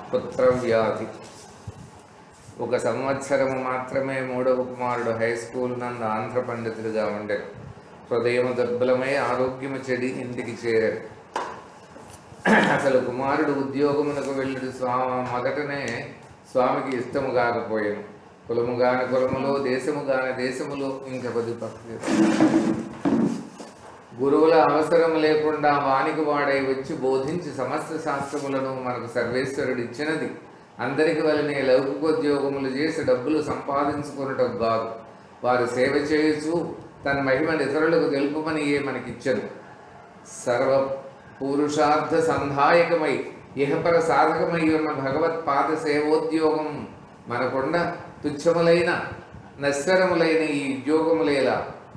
పుత్రవ్యాధి ఒక సంవత్సరము మాత్రమే మూడవ కుమారుడు హై స్కూల్ నందు ఆంధ్ర పండితుడిగా ఉండెను హృదయము దుర్బలమై ఆరోగ్యము చెడి ఇంటికి చేరాడు అసలు కుమారుడు ఉద్యోగమునకు వెళ్ళుడు స్వామి మొదటనే స్వామికి ఇష్టము కాకపోయాను కులము గాని కులములో దేశము గాని దేశములో ఇంకా కొద్ది పక్కకి గురువుల అవసరం లేకుండా వానికి వాడై వచ్చి బోధించి సమస్త శాస్త్రములను మనకు సర్వేశ్వరుడు ఇచ్చినది అందరికి వలనే లౌకికోద్యోగములు చేసి డబ్బులు సంపాదించుకున్నటం కాదు వారు సేవ చేయొచ్చు తన మహిమను ఇతరులకు తెలుపమని ఏ మనకిచ్చను సర్వ పురుషార్థ సంధాయకమై ఇహపర సాధకమై ఉన్న భగవత్ పాద సేవోద్యోగం మనకుండ తుచ్చములైన నశ్వరములైన ఈ ఉద్యోగములేలా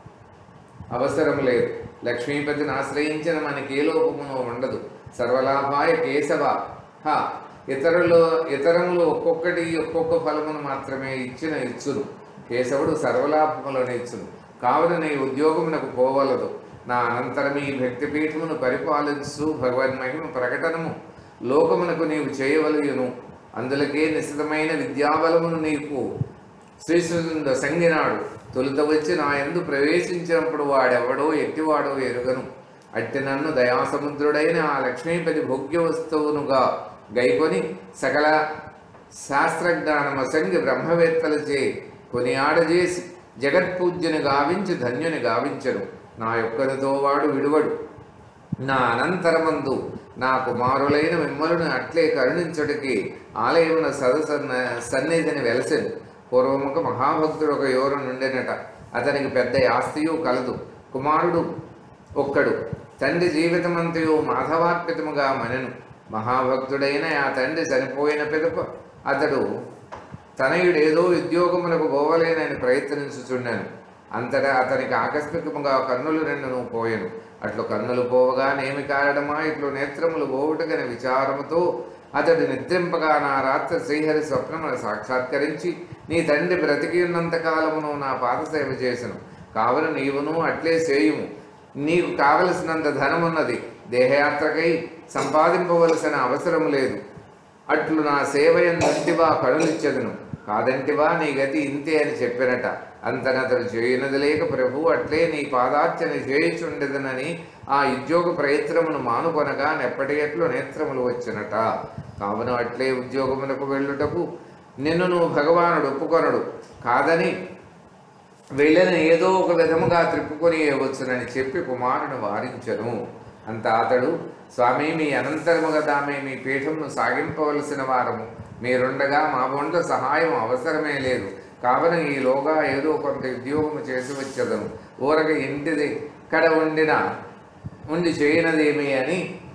అవసరం లేదు లక్ష్మీపతిని ఆశ్రయించిన మనకి ఏ లోపమును ఉండదు సర్వలాభాయ కేశవ హ ఇతరులు ఇతరములు ఒక్కొక్కటి ఒక్కొక్క ఫలమును మాత్రమే ఇచ్చిన ఇచ్చును కేశవుడు సర్వలాభములను ఇచ్చును కావున నీ ఉద్యోగమునకు పోవలదు నా అనంతరం ఈ భక్తిపీఠమును పరిపాలించు భగవన్మహిమ ప్రకటనము లోకమునకు నీవు చేయవలయును అందులకే నిశ్చితమైన విద్యాబలమును నీకు శ్రీకృష్ణుడు సంగినాడు తొలుత వచ్చి నా ఎందు ప్రవేశించినప్పుడు వాడెవడో ఎట్టివాడో ఎరుగను అట్టి నన్ను దయాసముద్రుడైన ఆ లక్ష్మీపతి భోగ్య వస్తువునుగా గైకొని సకల శాస్త్రజ్ఞానమసంగి బ్రహ్మవేత్తలచే కొనియాడజేసి జగత్పూజ్యుని గావించి ధన్యుని గావించను నా యొక్కనితో వాడు విడువడు నా అనంతరమందు నా కుమారులైన మిమ్మల్ని అట్లే కరుణించుడికి ఆలయమున సదస సన్నిధిని వెలసెను పూర్వముఖ మహాభక్తుడు ఒక యోరు నుండెనట అతనికి పెద్ద ఆస్తియు కలదు కుమారుడు ఒక్కడు తండ్రి జీవితమంతయు మాధవార్పితముగా మనెను మహాభక్తుడైన ఆ తండ్రి చనిపోయిన పిదప అతడు తనయుడేదో ఉద్యోగములకు పోవలేనని ప్రయత్నించుచుండెను అంతటా అతనికి ఆకస్మికముగా కన్నులు రెండును పోయెను అట్లు కన్నులు పోవగా నేమి కారణమా ఇట్లు నేత్రములు పోవుటగని విచారముతో అతడు నిద్రింపగా నా రాత్రి శ్రీహరి స్వప్నమును సాక్షాత్కరించి నీ తండ్రి బ్రతికి ఉన్నంత కాలమును నా పాదసేవ చేసెను కావున నీవును అట్లే చేయుము నీకు కావలసినంత ధనమున్నది దేహయాత్రకై సంపాదింపవలసిన అవసరం లేదు అట్లు నా సేవయందంటివా కనులిచ్చదును కాదంటివా నీ గతి ఇంతే అని చెప్పినట అంతనతడు చేయనది లేక ప్రభు అట్లే నీ పాదార్చన చేయుచుండెదనని ఆ ఉద్యోగ ప్రయత్నమును మానుకొనగా నెప్పటికెట్లు నేత్రములు వచ్చినట కావున అట్లే ఉద్యోగమునకు వెళ్ళుటకు నిన్ను నువ్వు భగవానుడు ఒప్పుకొనడు కాదని వెళ్ళని ఏదో ఒక విధముగా త్రిప్పుకొని వచ్చునని చెప్పి కుమారుని వారించను అంత అతడు స్వామి మీ అనంతరము కదా మే మీ పీఠమును సాగింపవలసిన వారము మీరుండగా మా బొండ సహాయం అవసరమే లేదు కావున ఈలోగా ఏదో కొంత ఉద్యోగము చేసి వచ్చేదను ఊరక ఇంటిది కడ ఉండిన ఉండి చేయనదేమి అని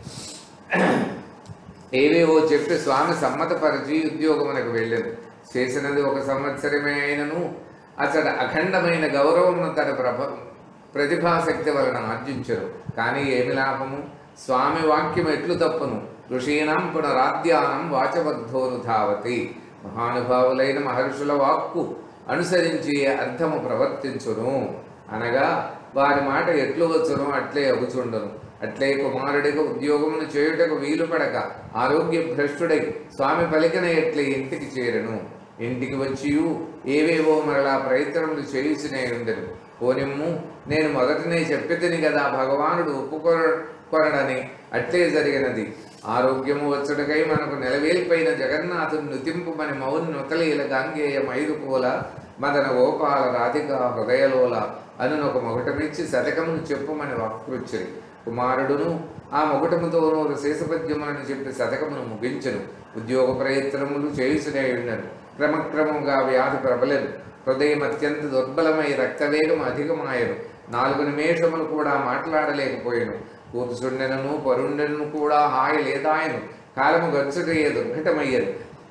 ఏవేవో చెప్పి స్వామి సమ్మతపరిచి ఉద్యోగమునకు వెళ్ళాను చేసినది ఒక సంవత్సరమే అయినను అతడు అఖండమైన గౌరవమును తన ప్రభ ప్రతిభాశక్తి వలన ఆర్జించరు కానీ ఏమి లాభము స్వామి వాక్యం ఎట్లు తప్పును ఋషీణం పునరాద్యానం వాచబద్ధోను ధావతి మహానుభావులైన మహర్షుల వాక్కు అనుసరించి అర్థము ప్రవర్తించును అనగా వారి మాట ఎట్లు వచ్చును అట్లే అగుచుండును అట్లే కుమారుడికి ఉద్యోగమును చేయుటకు వీలు పడక ఆరోగ్య భ్రష్టుడై స్వామి పలికిన ఎట్లే ఇంటికి చేరను ఇంటికి వచ్చియు ఏవేవో మరలా ప్రయత్నములు చేయుచునే ఉండెను పోనిమ్ము నేను మొదటనే చెప్పితిని కదా భగవానుడు ఒప్పుకొన కొనడని అట్లే జరిగినది ఆరోగ్యము వచ్చుటకై మనకు నెలవేల్పైన జగన్నాథుని నుతింపుమని మౌని నుతలీల గాంగేయ మైదుకోల మదన గోపాల రాధిక హృదయలోల అనునొక మొగటమిచ్చి శతకమును చెప్పుమని వాకృచ్చురి కుమారుడును ఆ మొగటముతోనూ శేషపద్యములను చెప్పి శతకమును ముగించెను ఉద్యోగ ప్రయత్నములు చేయుచునే ఉండను క్రమక్రమంగా వ్యాధి ప్రబలెను హృదయం అత్యంత దుర్బలమై రక్తవేగం అధికమాయను నాలుగు నిమేషములు కూడా మాట్లాడలేకపోయాను కూర్చుండెనను పరుండెను కూడా హాయి లేదాయను కాలము గచ్చుటయ్యే దుర్ఘటమయ్యను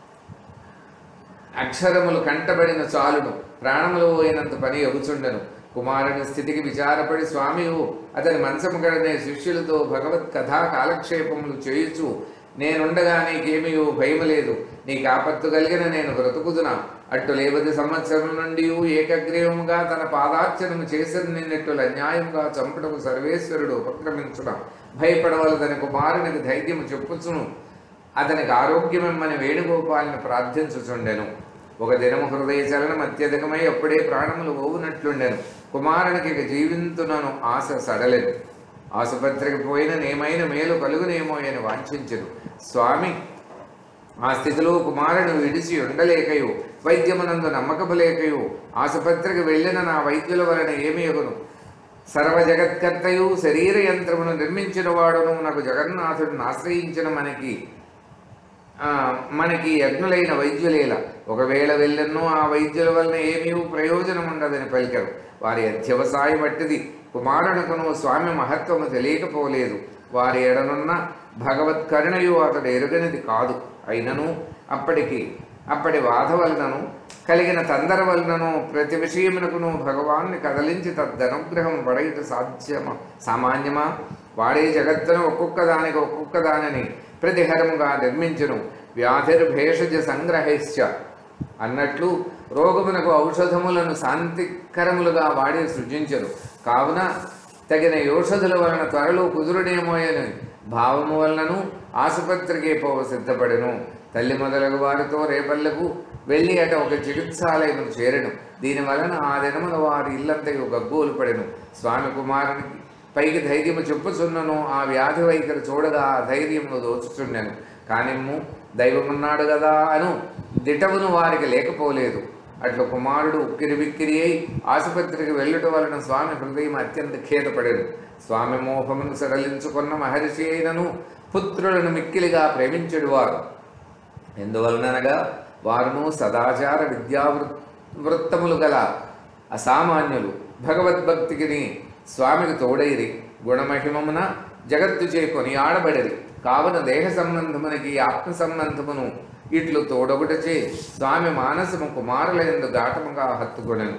అక్షరములు కంటబడిన చాలును ప్రాణములు పోయినంత పని ఎగుచుండెను కుమారుని స్థితికి విచారపడి స్వామియు అతని మంచము గడనే శిష్యులతో భగవత్ కథా కాలక్షేపములు చేయుచు నేనుండగా నీకేమీ భయము లేదు నీకు ఆపత్తు కలిగిన నేను బ్రతుకుదునా అట్టు లేవది సంవత్సరం నుండి ఏకగ్రీవముగా తన పాదార్చనము చేసిన నిన్నట్టులు అన్యాయముగా చంపుటకు సర్వేశ్వరుడు ఉపక్రమించున భయపడవలదని కుమారునికి ధైర్యము చెప్పుచును అతనికి ఆరోగ్యమిమ్మని వేణుగోపాలను ప్రార్థించుచుండెను ఒక దినము హృదయ చలనం అత్యధికమై అప్పుడే ప్రాణములు ఓవునట్లుండెను కుమారునికి ఇక జీవింతునను ఆశ సడలెను ఆసుపత్రికి పోయిన నేమైన మేలు కలుగునేమో అని వాంఛించెను స్వామి ఆ స్థితిలో కుమారుని విడిచి ఉండలేకయు వైద్యమునందు నమ్మకము లేకయు ఆసుపత్రికి వెళ్ళిన నా వైద్యుల వలన ఏమి ఎగును సర్వ జగత్కర్తయు శరీర యంత్రమును నిర్మించిన వాడును నాకు జగన్నాథుడిని ఆశ్రయించిన మనకి ఆ, మనకి యజ్ఞులైన వైద్యులేల ఒకవేళ వెళ్ళన్నో ఆ వైద్యుల వలన ఏమీ ప్రయోజనం ఉండదని పలికారు వారి అధ్యవసాయం అట్టిది కుమారునకును స్వామి మహత్వము తెలియకపోలేదు వారి ఎడనున్న భగవత్ కరుణయు అతడు ఎరుగనిది కాదు అయినను అప్పటికి అప్పటి బాధ వలనను కలిగిన తొందర వలనను ప్రతి విషయమునకును భగవాన్ని కదలించి తద్దనుగ్రహం పడయుట సాధ్యమా సామాన్యమా వాడే జగత్తును ఒక్కొక్క దానికి ఒక్కొక్క దానిని ప్రతిహరముగా నిర్మించును వ్యాధిర్భేషజ సంగ్రహిశ్చ అన్నట్లు రోగమునకు ఔషధములను శాంతికరములుగా వాడి సృజించరు కావున తగిన ఔషధుల వలన త్వరలో కుదురుడేమోయని భావము వలనను ఆసుపత్రికి పోవ సిద్ధపడెను తల్లి మొదలగు వారితో రేపల్లకు వెళ్ళి అట ఒక చికిత్సాలయం చేరను దీని వలన ఆ దినమున వారి ఇల్లంతయు గగ్గోలు పడెను స్వామి కుమారునికి పైకి ధైర్యము చెప్పుచున్నను ఆ వ్యాధి వైఖరి చూడగా ఆ ధైర్యమును దోచుచుండెను కానిమ్ము దైవమున్నాడు కదా అను దిటవును వారికి లేకపోలేదు అట్లు కుమారుడు ఉక్కిరి బిక్కిరి అయి ఆసుపత్రికి వెళ్ళుట వలన స్వామి హృదయం అత్యంత ఖేదపడెను స్వామి మోహమును సడలించుకున్న మహర్షి అయినను పుత్రులను మిక్కిలిగా ప్రేమించెడు వారు ఎందువలననగా వారును సదాచార విద్యావృ వృత్తములు గల అసామాన్యులు భగవద్భక్తికిని స్వామికి తోడైరి గుణమహిమమున జగత్తు చేకొని ఆడబడిరి కావున దేహ సంబంధమునకి ఆత్మ సంబంధమును ఇట్లు తోడొకటచే స్వామి మానసము కుమారులందు ఘాటముగా హత్తుకొనెను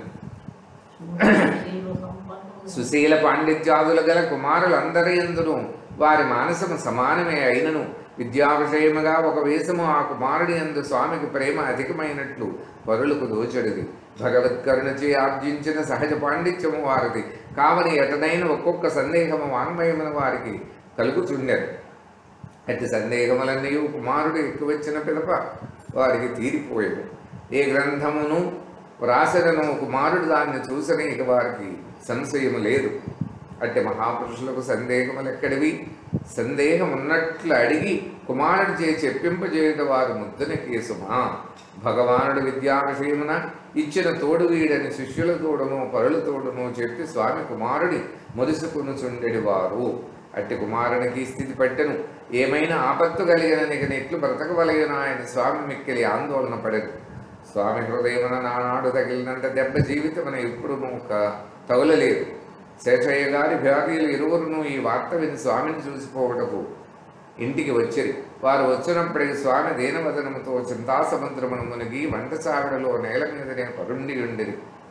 సుశీల పాండిత్యాదులు గల కుమారులందరి ఎందును వారి మానసము సమానమే అయినను విద్యా విషయముగా ఒక వేషము ఆ కుమారుడి యందు స్వామికి ప్రేమ అధికమైనట్లు పరులకు దోచడిది భగవత్కరుణచే ఆర్జించిన సహజ పాండిత్యము వారిది కావని ఎటనైన ఒక్కొక్క సందేహము వాంగ్మయమున వారికి కలుగుచుండెను అట్టి సందేహములన్నీ కుమారుడు ఎక్కువచ్చిన పిదప వారికి తీరిపోయేది ఏ గ్రంథమును వ్రాసనను కుమారుడు దాన్ని చూసని ఇక వారికి సంశయము లేదు అట్టి మహాపురుషులకు సందేహములు ఎక్కడివి సందేహం ఉన్నట్లు అడిగి కుమారుడు చే చెప్పింపజేయుట వారు ముద్దున కేసుమా భగవానుడు విద్యా విషయమున ఇచ్చిన తోడు వీడని శిష్యుల తోడును పరుల తోడును చెప్పి స్వామి కుమారుడి ముదుసుకునుచుండెడి వారు అట్టి కుమారునికి ఈ స్థితి పట్టెను ఏమైనా ఆపత్తు కలిగిన నీకు నెట్లు బ్రతకవలయన ఆయన స్వామి మిక్కిలి ఆందోళన పడెను స్వామి హృదయమున నానాడు తగిలినంత దెబ్బ జీవితమున ఎప్పుడు ఒక తగులలేదు శేషయ్య గారి భార్యలు ఇరువురును ఈ వార్త విని స్వామిని చూసిపోవటకు ఇంటికి వచ్చిరి వారు వచ్చినప్పటికి స్వామి దీనవదనముతో చింతాసముద్రమును మునిగి వంటసావిడలో నేల మీదనే పరుండి ఉండిరి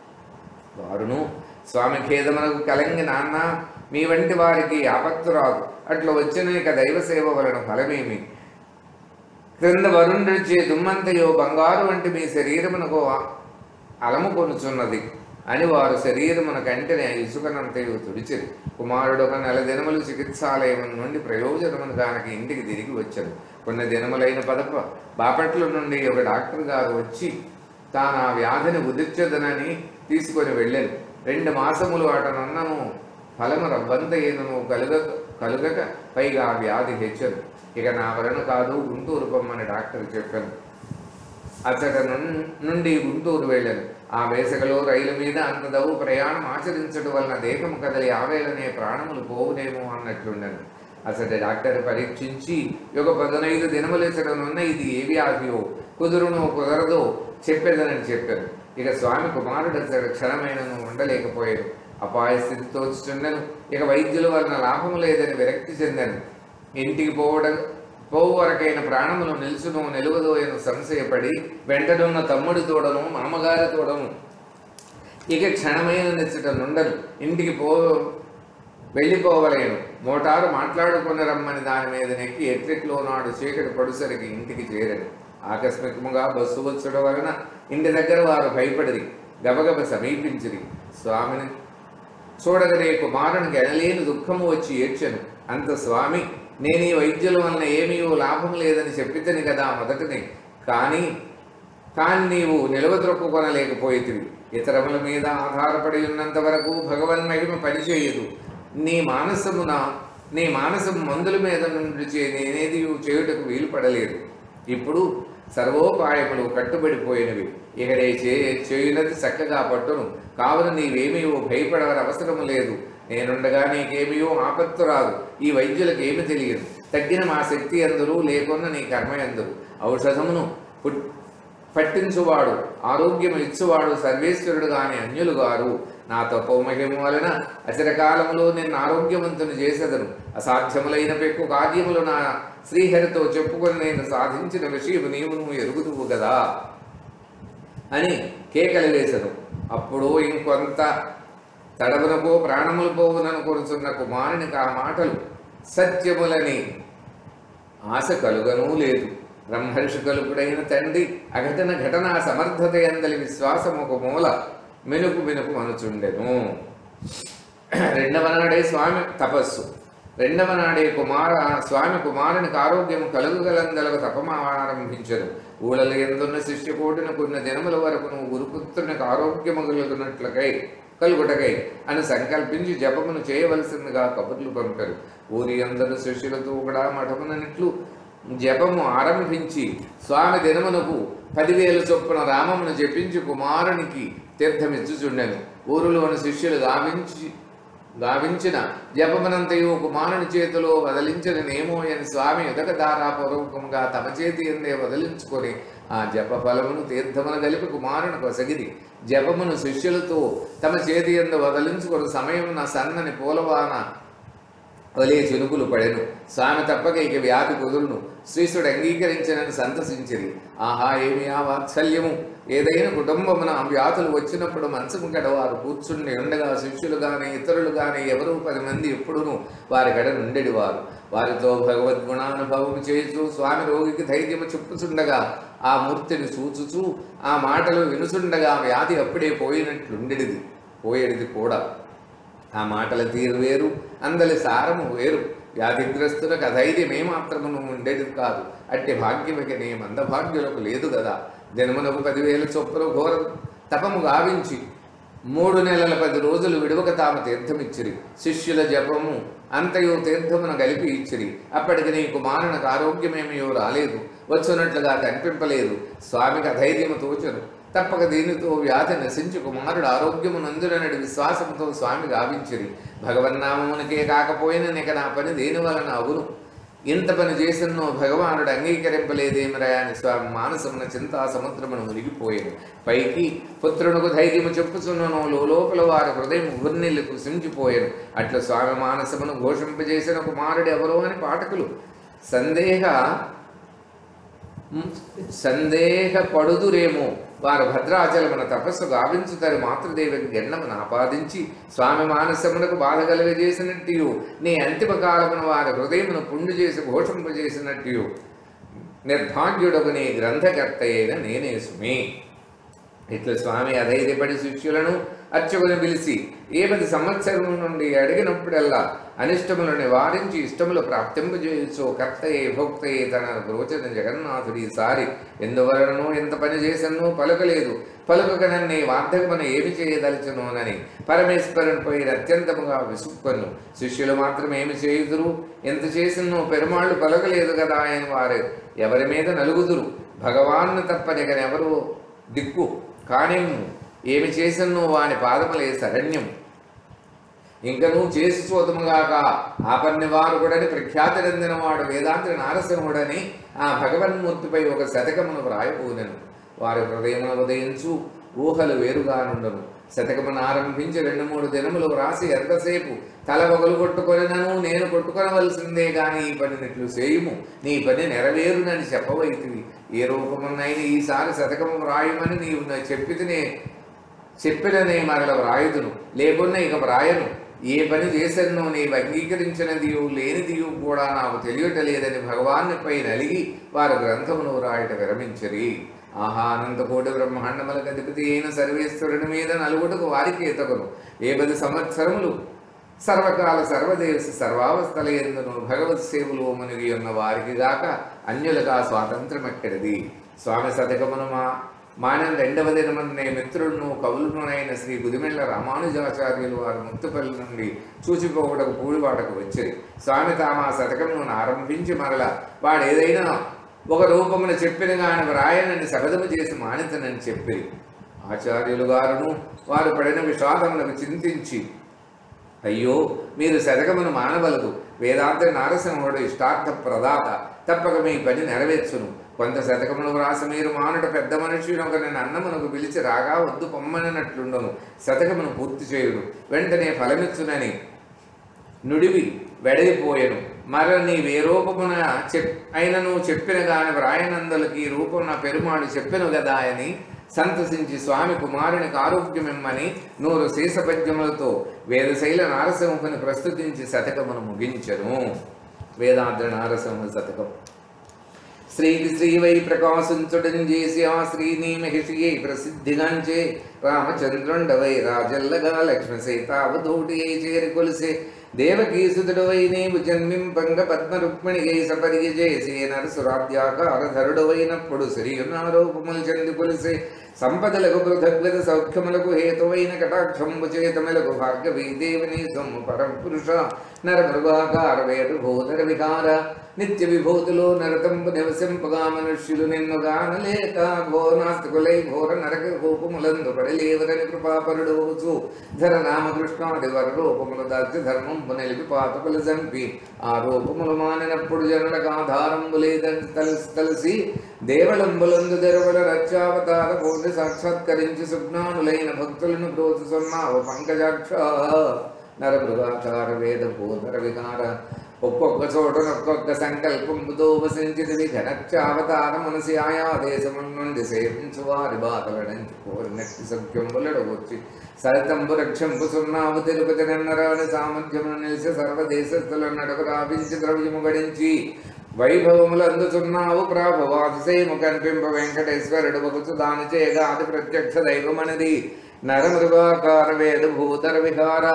వారును స్వామి ఖేదమునకు కలంగి నాన్న మీ వంటి వారికి ఆపత్తు రాదు అట్లా వచ్చిన ఇక దైవ సేవ వలన ఫలమేమి క్రింద వరుణుడిచే దుమ్మంతయో బంగారు వంటి మీ శరీరమునకు అలము కొనుచున్నది అని వారు శరీరమున కంటనే ఇసుకనంతయో తుడిచిరి కుమారుడు ఒక నెల దినములు చికిత్సాలయం నుండి ప్రయోజనమును దానికి ఇంటికి తిరిగి వచ్చారు కొన్ని దినములైన పదప బాపట్ల నుండి ఒక డాక్టర్ గారు వచ్చి తాను ఆ వ్యాధిని ఉదిర్చదనని తీసుకొని వెళ్ళాను రెండు మాసములు అటనున్నను ఫలము రవ్వంతయ్యను కలుగ కలుగక పైగా ఆ వ్యాధి హెచ్చను ఇక నా వలన కాదు గుంటూరు పొమ్మని డాక్టర్ చెప్పాను అతడ నుం- నుండి గుంటూరు వెళ్ళాను ఆ వేసగలో రైలు మీద అంత దవ్వు ప్రయాణం ఆచరించడం వలన దేహము కదలి ఆవేలనే ప్రాణములు పోవునేమో అన్నట్లుండను అసలు డాక్టర్ పరీక్షించి ఒక పదనైదు దినములేసడనున్న ఇది ఏ వ్యాధియో కుదురునో కుదరదో చెప్పేదనని చెప్పాను ఇక స్వామి కుమారుడు అసలు క్షణమైనను ఉండలేకపోయాడు అపాయ స్థితితో చుండను ఇక వైద్యుల వలన లాభము లేదని విరక్తి చెందాను ఇంటికి పోవడం పోవు వరకైన ప్రాణములు నిలుచును నిలువదోయను సంశయపడి వెంటనున్న తమ్ముడి తోడను మామగారి తోడను ఇక క్షణమైన నిచ్చట నుండను ఇంటికి పో వెళ్ళిపోవలేను మోటారు మాట్లాడుకుని రమ్మని దాని మీద నెక్కి ఎట్లెట్లో నాడు చీకటి పడుసరికి ఇంటికి చేరను ఆకస్మికముగా బస్సు వచ్చడం వలన ఇంటి దగ్గర వారు భయపడిరి గబగబ సమీపించిరి స్వామిని చూడగనే కుమారునికి ఎనలేని దుఃఖము వచ్చి ఏడ్చెను అంత స్వామి నేను ఈ వైద్యుల వలన ఏమీ లాభం లేదని చెప్పితని కదా మొదటనే కానీ కానీ నీవు నిలవద్రొక్కుకొనలేకపోయితివి ఇతరముల మీద ఆధారపడి ఉన్నంత వరకు భగవన్ మహిమ పనిచేయదు నీ మానసమున నీ మానసము మందుల మీద నుండి చే నేనేది చేయుటకు వీలు పడలేదు ఇప్పుడు సర్వోపాయములు కట్టుబడిపోయినవి ఇకడే చే చేయునది చక్కగా పట్టును కావున నీవేమీయో భయపడవని అవసరము లేదు నేనుండగా నీకేమీయో ఆపత్తు రాదు ఈ వైద్యులకు ఏమి తెలియదు తగ్గిన మా శక్తి అందరూ లేకున్న నీ కర్మ ఎందరు ఔషధమును పుట్ పట్టించువాడు ఆరోగ్యము ఇచ్చువాడు సర్వేశ్వరుడు గాని అన్యులు గారు నా తపోమహిమ వలన అచరకాలములో నిన్ను ఆరోగ్యవంతుని చేసేదను అసాధ్యములైన పెక్కు కార్యములు నా శ్రీహరితో చెప్పుకొని నేను సాధించిన విషయము నీవు నువ్వు ఎరుగుదువు కదా అని కేకలు వేసను అప్పుడు ఇంకొంత తడవునకో ప్రాణములు పోవునను కొరుచున్న కుమారునికి ఆ మాటలు సత్యములని ఆశ కలుగనూ లేదు బ్రహ్మర్షి కలుపుడైన తండ్రి అఘటన ఘటన సమర్థత ఎందలి విశ్వాసం ఒక మూల మెనుకు మెనుకు అనుచుండెను రెండవ నాడే స్వామి తపస్సు రెండవ నాడే కుమార స్వామి కుమారునికి ఆరోగ్యము కలుగుగలందలకు తపమారంభించరు ఊళ్ళలో ఎందున్న శిష్యకోటిని కొన్ని దినముల వరకు నువ్వు గురుపుత్రునికి ఆరోగ్యము కలుగునట్లకై కలుగుటకై అని సంకల్పించి జపమును చేయవలసిందిగా కబుర్లు పంపారు ఊరి అందరు శిష్యులతో కూడా మఠమునట్లు జపము ఆరంభించి స్వామి దినమునకు పదివేల చొప్పున రామమును జపించి కుమారునికి తీర్థమిచ్చుచుండెను ఊరిలోని శిష్యులు గావించి గావించిన జపమనంతయు కుమారుని చేతిలో వదిలించిన నేమో అని స్వామి ఉదక ధారాపూర్వకంగా తమ చేతి ఎందే వదిలించుకొని ఆ జప ఫలమును తీర్థమును కలిపి కుమారుని కొసగిది జపమును శిష్యులతో తమ చేతి ఎందు వదిలించుకొని సమయమున సన్నని పూలవాన వలే చినుకులు పడెను స్వామి తప్పక ఇక వ్యాధి కుదురును శ్రీశుడు అంగీకరించనని సంతసించిరి ఆహా ఏమి ఆ వాత్సల్యము ఏదైనా కుటుంబమున ఆ వ్యాధులు వచ్చినప్పుడు మంచము కడ వారు కూర్చుండి ఉండగా శిష్యులు గాని ఇతరులు గాని ఎవరూ పది మంది ఎప్పుడును వారి కడ నుండెడి వారు వారితో భగవద్గుణానుభవం చేస్తూ స్వామి రోగికి ధైర్యము చెప్పుచుండగా ఆ మూర్తిని చూచుచూ ఆ మాటలు వినుచుండగా వ్యాధి అప్పుడే పోయినట్లుండెడిది పోయేడిది కూడా ఆ మాటల తీరు వేరు అందలి సారము వేరు వ్యాధిగ్రస్తులకు అధైర్యం ఏమాత్రమును ఉండేది కాదు అట్టి భాగ్యమిక నీ మందభాగ్యులకు లేదు కదా జన్మనకు పదివేల చొప్పున ఘోర తపము గావించి మూడు నెలల పది రోజులు విడువక తాము తీర్థమిచ్చిరి శిష్యుల జపము అంతయు తీర్థమున కలిపి ఇచ్చిరి అప్పటికి నీ కుమారునికి ఆరోగ్యమేమయో రాలేదు వచ్చున్నట్లుగా కనిపింపలేదు స్వామికి అధైర్యము తోచరు తప్పక దీనితో వ్యాధి నశించి కుమారుడు ఆరోగ్యము నందులనడి విశ్వాసంతో స్వామి గావించిరి భగవన్నామమునికే కాకపోయిన నిక నా పని దేని వలన అవును ఇంత పని చేసినో భగవానుడు అంగీకరింపలేదేమిరా అని స్వామి మానసమున చింతా సముద్రమును మునిగిపోయాను పైకి పుత్రునకు ధైర్యము చెప్పుచున్నను లోపల వారి హృదయం గుర్నెల్లి కుసించిపోయాను అట్లా స్వామి మానసమును ఘోషింపజేసిన కుమారుడు ఎవరో అని పాఠకులు సందేహ సందేహపడుదురేమో వారు భద్రాచలమున తపస్సు గావించుతారు మాతృదేవికి గెన్నమును ఆపాదించి స్వామి మానసమునకు బాధ కలుగజేసినట్టు నీ అంతిమ కాలమున వారి హృదయమును పుండు చేసి ఘోషింపజేసినట్టు నిర్భాగ్యుడకు నీ గ్రంథకర్త అయిన నేనే సుమి ఇట్లా స్వామి అధైర్యపడి శిష్యులను అర్చకుని పిలిచి ఏ పది సంవత్సరం నుండి అడిగినప్పుడల్లా అనిష్టములు నివారించి ఇష్టములు ప్రాప్తింపజేయచ్చు కర్తయే భోక్తయే తన రోచన జగన్నాథుడి సారి ఎందువలనో ఎంత పని చేసన్నో పలకలేదు పలుకక నన్ను వార్ధకమున ఏమి చేయదలచునోనని పరమేశ్వరునిపై అత్యంతముగా విసుక్కొను శిష్యులు మాత్రం ఏమి చేయుదురు ఎంత చేసినో పెరుమాళ్ళు పలకలేదు కదా ఆయన వారు ఎవరి మీద నలుగుదురు భగవాన్ను తప్పనికనెవరు దిక్కు కానిమ్ము ఏమి చేసన్నో వాని పాదములే శరణ్యం ఇంకను చేసి చూతముగాక ఆపన్నివారుడని ప్రఖ్యాతి చెందినవాడు వేదాంతి నారసింహుడని ఆ భగవన్మూర్తిపై ఒక శతకమును వ్రాయబూనెను వారి హృదయమున ఉదయించు ఊహలు వేరుగా నుండను శతకమును ఆరంభించి రెండు మూడు దినములు వ్రాసి ఎంతసేపు తల పగలు కొట్టుకొనినను నేను కొట్టుకొనవలసిందే గాని ఈ పనినిట్లు చేయుము నీ పని నెరవేరునని చెప్పవైతివి ఏ రూపమునైన ఈసారి శతకము వ్రాయమని నీవు నా చెప్పితేనే చెప్పిననే మరల వ్రాయుదును లేకున్నా ఇక వ్రాయను ఏ పని చేసన్నో నీవు అంగీకరించినదియు లేనిదియు కూడా నాకు తెలియటలేదని భగవాన్నిపై నలిగి వారు గ్రంథమును వ్రాయట విరమించరి ఆహా అనంతకోటి బ్రహ్మాండములకు అధిపతి అయిన సర్వేశ్వరుని మీద నలుగుటకు వారికి ఎతగను ఏ పది సంవత్సరములు సర్వకాల సర్వదేశ సర్వావస్థల ఎందును భగవత్ సేవలు మునిగి ఉన్న వారికి గాక అన్యులుగా స్వాతంత్రం ఎక్కడిది స్వామి శతకమును మా మానం రెండవ దినమనే మిత్రుడును కవులునైన శ్రీ గుదిమెళ్ల రామానుజాచార్యులు వారు ముక్తుపల్లి నుండి చూచిపోవడకు పూడివాడకు వచ్చి స్వామి తామ ఆ శతకమును ఆరంభించి మరల వాడు ఏదైనా ఒక రూపమును చెప్పిన గాని వ్రాయనని సగదము చేసి మానితనని చెప్పి ఆచార్యులు గారును వారు పడిన విషాదములకు చింతించి అయ్యో మీరు శతకమును మానవలదు వేదాంత నారసింహుడు ఇష్టార్థ ప్రదాత తప్పక మీ పని నెరవేర్చును కొంత శతకమును వ్రాసి మీరు మానుట పెద్ద మనిషి ఒకరిని అన్నమునకు పిలిచి రాగా వద్దు పొమ్మనట్లుండను శతకమును పూర్తి చేయుడు వెంటనే ఫలమిచ్చునని నుడివి వెడలిపోయెను మర నీ వేరూపమున చెప్ అయినను చెప్పిన గాని వ్రాయనందులకి ఈ రూపం నా పెరుమాడు చెప్పెను గదా అని సంతసించి స్వామి కుమారునికి ఆరోగ్యమిమ్మని నూరు శీసపద్యములతో వేదశైల నారసింహుని ప్రస్తుతించి శతకమును ముగించెను వేదాద్ర నారసింహ శతకం శ్రీకి శ్రీవై ప్రకాశించుడం చేసి ఆ శ్రీని మహిషియై ప్రసిద్ధిగాంచే రామచంద్రుండవై రాజల్లగా లక్ష్మి సీతావధూటి అయి చేరి కొలిసే దేవకీసుతుడవై నీవు జన్మింపంగ పద్మ రుక్మిణిగై సపరిగి చేసి నరసురాధ్యాకారధరుడవైనప్పుడు శ్రీయునారోపములు చెంది కొలిసే సంపదలకు పృథగ్విధ సౌఖ్యములకు హేతువైన కటాక్షంబు చేతములకు భార్గవీ దేవుని సొమ్ము పరపురుష నరమృగాకార వేడు భూధర వికార నిత్య విభూతులు నరతంబు నివసింపగా మనుష్యులు నిన్ను గానలేక ఘోనాస్తికులై ఘోర నరక రూపములందు పడలేవరని కృపాపరుడోచు ధర రామకృష్ణాది వర రూపములు దాల్చి ధర్మంబు నిలిపి పాతకులు చంపి ఆ రూపములు మానినప్పుడు జనులకు ఆధారంబు లేదని తలసి తలసి దేవలంబులందు తెరవల రక్షావతార పూర్తి సాక్షాత్కరించి సుజ్ఞానులైన భక్తులను ప్రోత్సన్నావు పంకజాక్ష నరమృగాకార వేద భూధర వికార ఒక్కొక్క చోటన ఒక్కొక్క సంకల్పంతో వసించిది ఘనక్షావతార మనసి ఆయా దేశముల నుండి సేవించు వారి బాధలడంచి కోరినట్టి సఖ్యంబులడు వచ్చి సరితంబు రక్షంపు సున్నావు తిరుపతి నన్నరాని సామర్థ్యమును నిలిచి సర్వదేశస్థుల నడుగు రావించి ద్రవ్యము గడించి వైభవములు అందుచున్నావు ప్రాభవాతిశయము కనిపింప వెంకటేశ్వరుడు ఒకచు దాని చేయగా అది ప్రత్యక్ష దైవమనది నరమృగాకార వేద భూతర విహార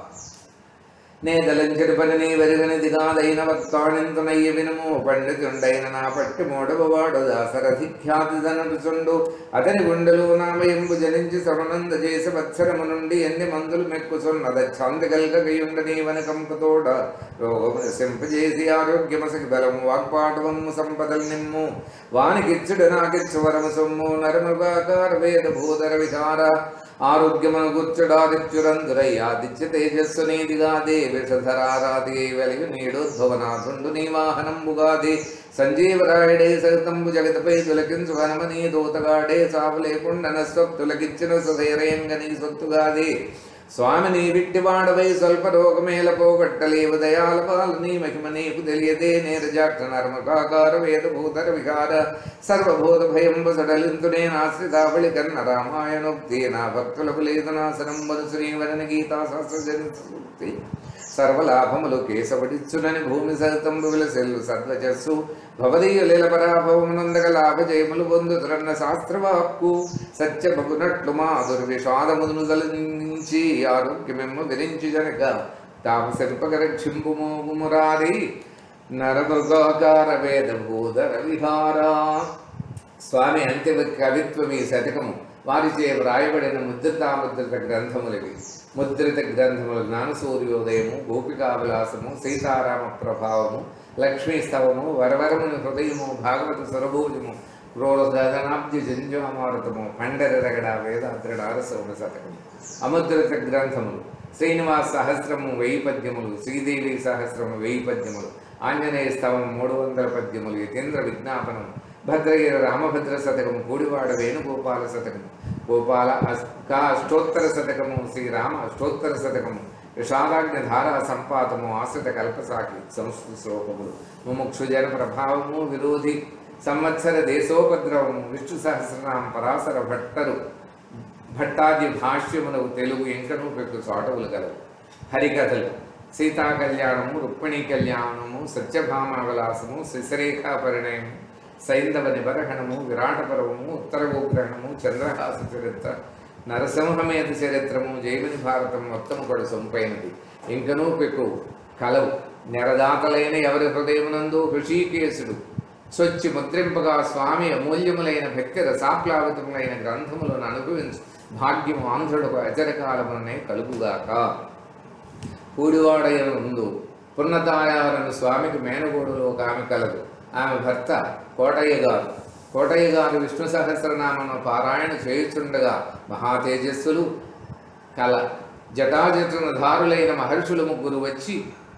నేదలంచెడు పని నీ వెరుగనిది కాదైన వక్తాణింతునయ్య వినుము పండితుండైన నా పట్టి మూడవవాడు దాసరథి ఖ్యాతి ధనుచుండు అతని గుండెలు నామయంబు జనించి సమనంద చేసి వత్సరము నుండి ఎన్ని మందులు మెక్కుచున్నద ఛాంది కల్గయుండ నీ వనకంపతోడ రోగము సింపజేసి ఆరోగ్యమసకి బలము వాగ్పాటవము సంపదలు నిమ్ము వానికిచ్చుడు నాకిచ్చు వరము సొమ్ము నరమృగాకార వేద భూధర విహార ఆరోగ్యమును గుర్చుడాదిత్యురందురై ఆదిత్య తేజస్సు నీదిగాదే విషధరారాది వెలిగి నీడోద్భవనాథుండు నీ వాహనంబుగాదే సంజీవరాయుడే సహితంబు జగతపై తులకించు హనుమనీ దూతగాడే సావు లేకుండా నస్వత్తులకిచ్చిన సుధైరయంగ నీ సొత్తుగాదే స్వామి నీ విట్టివాడవై స్వల్ప రోగమేల పోగొట్టలేవు దయాల పాలు నీ మహిమ నీకు తెలియదే నేరజాక్ష నర్మకాకార వేద భూతర విహార సర్వభూత భయంబు సడలింతునే నాశ్రితావళి కన్న రామాయణోక్తి నా భక్తులకు లేదు నాశనం మధు శ్రీవరణ గీతా శాస్త్రజనసూక్తి సర్వలాభములు కేశవడిచ్చునని భూమి సహితంబు విలసెల్లు సద్వచస్సు భవదీయుల పరాభవమునందగ లాభ జయములు పొందుతురన్న శాస్త్రవాక్కు సత్యమగునట్లు మా దుర్విషాదమును దలించి ఆరోగ్యమెమ్ము విరించి జనక తాపసరిపగరక్షింపుమోగుమురారి నరమృగాకార వేద భూధర విహారా స్వామి అంత్య కవిత్వం ఈ శతకము వారిచే వ్రాయబడిన ముద్రితాముద్రిత గ్రంథములవి ముద్రిత గ్రంథములు జ్ఞానసూర్యోదయము గోపికావిలాసము సీతారామ ప్రభావము లక్ష్మీస్తవము వరవరముని హృదయము భాగవత సురభోజము క్రోధనాబ్జి జంజామారుతము పండర రగడ వేదాద్రడ అరసవన శతకము అముద్రిత గ్రంథములు శ్రీనివాస సహస్రము వెయ్యి పద్యములు శ్రీదేవి సహస్రము వెయ్యి పద్యములు ఆంజనేయ స్తవం మూడు వందల పద్యములు యతీంద్ర విజ్ఞాపనం భద్రగిరి రామభద్ర శతకము పూడివాడ వేణుగోపాల శతకము గోపాల అస్- కా అష్టోత్తర శతకము శ్రీరామ అష్టోత్తర శతకము విషాదాగ్ని ధారా సంపాతము ఆశ్రిత కల్పసాకి సంస్కృత శ్లోకములు ముముక్షుజన ప్రభావము విరోధి సంవత్సర దేశోపద్రవము విష్ణు సహస్రనామ పరాశర భట్టరు భట్టాది భాష్యమునకు తెలుగు ఎంకను పెట్టు చాటవులు గలవు హరికథలు సీతా కళ్యాణము రుక్మిణీ కళ్యాణము సత్యభామ విలాసము శశిరేఖా పరిణయము సైంధవ నిబరహణము విరాట పర్వము ఉత్తర గోగ్రహణము చంద్రహాస చరిత్ర నరసింహమేత చరిత్రము జైమిని భారతం మొత్తము కూడా సొంపైనది ఇంకనూ పెక్కువు కలవు నెరదాతలైన ఎవరి హృదయమునందు హృషీకేశుడు స్వచ్చి ముద్రింపగా స్వామి అమూల్యములైన భక్తి రసాప్లావితములైన గ్రంథములను అనుభవించు భాగ్యము ఆంధ్రులకు అచరకాలమునే కలుగుగాక పూడివాడయ్య ముందు పున్నతాయాలను స్వామికి మేనగోడులో ఒక ఆమె కలదు ఆమె భర్త కోటయ్య గారు కోటయ్య గారు విష్ణు సహస్రనామను పారాయణ చేయుచుండగా మహాతేజస్సులు కల జటాజటున ధారులైన మహర్షులు ముగ్గురు వచ్చి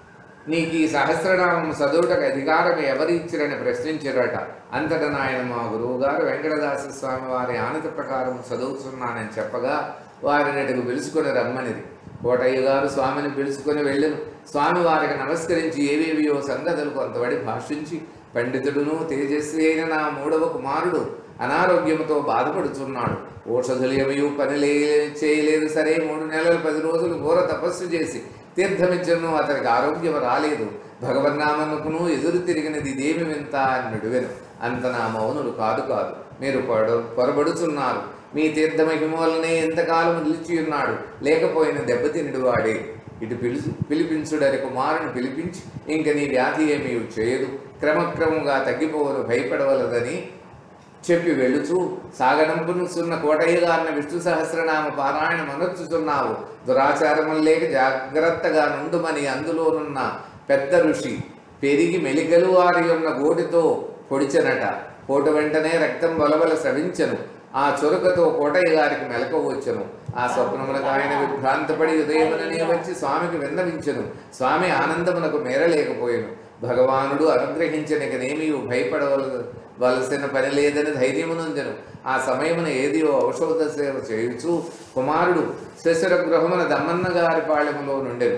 నీకు ఈ సహస్రనామం చదువుటకు అధికారం ఎవరి ఇచ్చిరని ప్రశ్నించారట అంతటా నాయన మా గురువు గారు వెంకటదాస స్వామి వారి ఆనతి ప్రకారం చదువుతున్నానని చెప్పగా వారినటుకు పిలుచుకొని రమ్మనిది కోటయ్య గారు స్వామిని పిలుచుకొని వెళ్ళను స్వామి వారికి నమస్కరించి ఏవేవియో సంగతులు కొంతవడి భాషించి పండితుడును తేజస్వి అయిన నా మూడవ కుమారుడు అనారోగ్యంతో బాధపడుతున్నాడు ఓషధులు ఏమయూ పని లే చేయలేదు సరే మూడు నెలలు పది రోజులు ఘోర తపస్సు చేసి తీర్థమిచ్చను అతనికి ఆరోగ్యం రాలేదు భగవన్నామనుకును ఎదురు తిరిగినది ఇదేమి వింత అని నడువెను అంత నా మౌనులు కాదు కాదు మీరు పొడ పొరబడుచున్నారు మీ తీర్థమహిమ వల్లనే ఎంతకాలం నిలిచి ఉన్నాడు లేకపోయిన దెబ్బతినిడు వాడే ఇటు పిలుచు పిలిపించుడని కుమారుని పిలిపించి ఇంక నీ వ్యాధి ఏమీ చేయదు క్రమక్రమంగా తగ్గిపోవను భయపడవలదని చెప్పి వెళుచు సాగనంపునుచున్న కోటయ్య గారిని విష్ణు సహస్రనామ పారాయణ మనర్చుచున్నావు దురాచారము లేక జాగ్రత్తగా నుండుమని అందులోనున్న పెద్ద ఋషి పెరిగి మెలికలు వారి ఉన్న గోటితో పొడిచెనట కోట వెంటనే రక్తం బలబల స్రవించను ఆ చురకతో కోటయ్య గారికి మెలక వచ్చను ఆ స్వప్నములకు ఆయన విభ్రాంతపడి ఉదయముననే వచ్చి స్వామికి విన్నవించెను స్వామి ఆనందమునకు మేరలేకపోయాను భగవానుడు అనుగ్రహించనికనేమీ భయపడవల వలసిన పని లేదని ధైర్యమునందెను ఆ సమయమున ఏదియో ఔషధ సేవ చేయుచు కుమారుడు శశుర గృహమున దమ్మన్న గారి పాళెములో నుండెను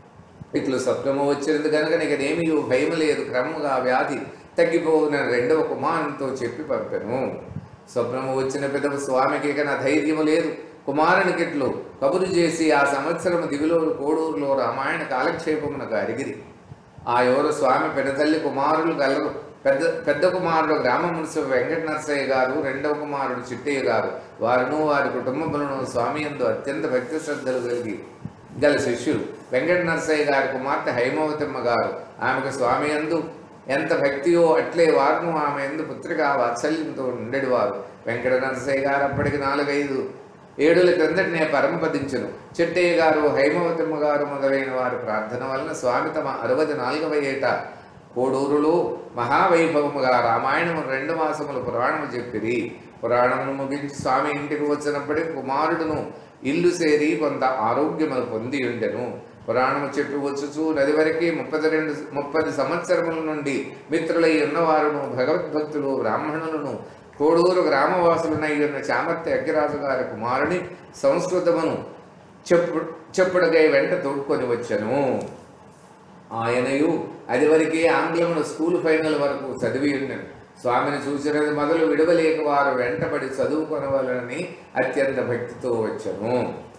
ఇట్లు స్వప్నము వచ్చినది కనుక నీకనేమీ భయము లేదు క్రమముగా వ్యాధి తగ్గిపోవున రెండవ కుమారునితో చెప్పి పంపెను స్వప్నము వచ్చిన పెదవు స్వామికి ఇక నా ధైర్యము లేదు కుమారునికిట్లు కబురు చేసి ఆ సంవత్సరము దివిలో కోడూరులో రామాయణ కాలక్షేపమునకు అరిగిరి ఆ ఎవరు స్వామి పెద్దతల్లి కుమారులు గలరు పెద్ద పెద్ద కుమారుడు గ్రామ మున్సి వెంకట నరసయ్య గారు రెండవ కుమారుడు చిట్టయ్య గారు వారును వారి కుటుంబములను స్వామి యందు అత్యంత భక్తి శ్రద్ధలు కలిగి గల శిష్యులు వెంకట నరసయ్య గారి కుమార్తె హైమవతమ్మ గారు ఆమెకు స్వామి యందు ఎంత భక్తియో అట్లే వారును ఆమె ఎందు పుత్రిక వాత్సల్యంతో ఉండేవారు వెంకట నరసయ్య గారు అప్పటికి నాలుగైదు ఏడుల క్రిందటనే పరమపదించును చెట్టయ్య గారు హైమవతమ్మ గారు మొదలైన వారి ప్రార్థన వలన స్వామి తమ అరవది నాలుగవ ఏట కోడూరులో మహావైభవముగా రామాయణము రెండు మాసములు పురాణము చెప్పిరి పురాణమును ముగించి స్వామి ఇంటికి వచ్చినప్పటికి కుమారుడును ఇల్లు సేరి కొంత ఆరోగ్యములు పొంది ఉండెను పురాణము చెప్పి వచ్చుచు నది వరకే ముప్పది రెండు ముప్పది సంవత్సరముల నుండి మిత్రులై ఉన్నవారును భగవద్భక్తులు బ్రాహ్మణులను కోడూరు గ్రామవాసులనై ఉన్న చామర్తి అగ్గిరాజు గారి కుమారుని సంస్కృతమును చెప్పు చెప్పుడుగై వెంట తోడుకొని వచ్చను ఆయనయు అది వరకే ఆంగ్లమును స్కూల్ ఫైనల్ వరకు చదివి ఉండను స్వామిని చూసినది మొదలు విడవలేక వారు వెంటబడి చదువుకొనవలని అత్యంత భక్తితో వచ్చను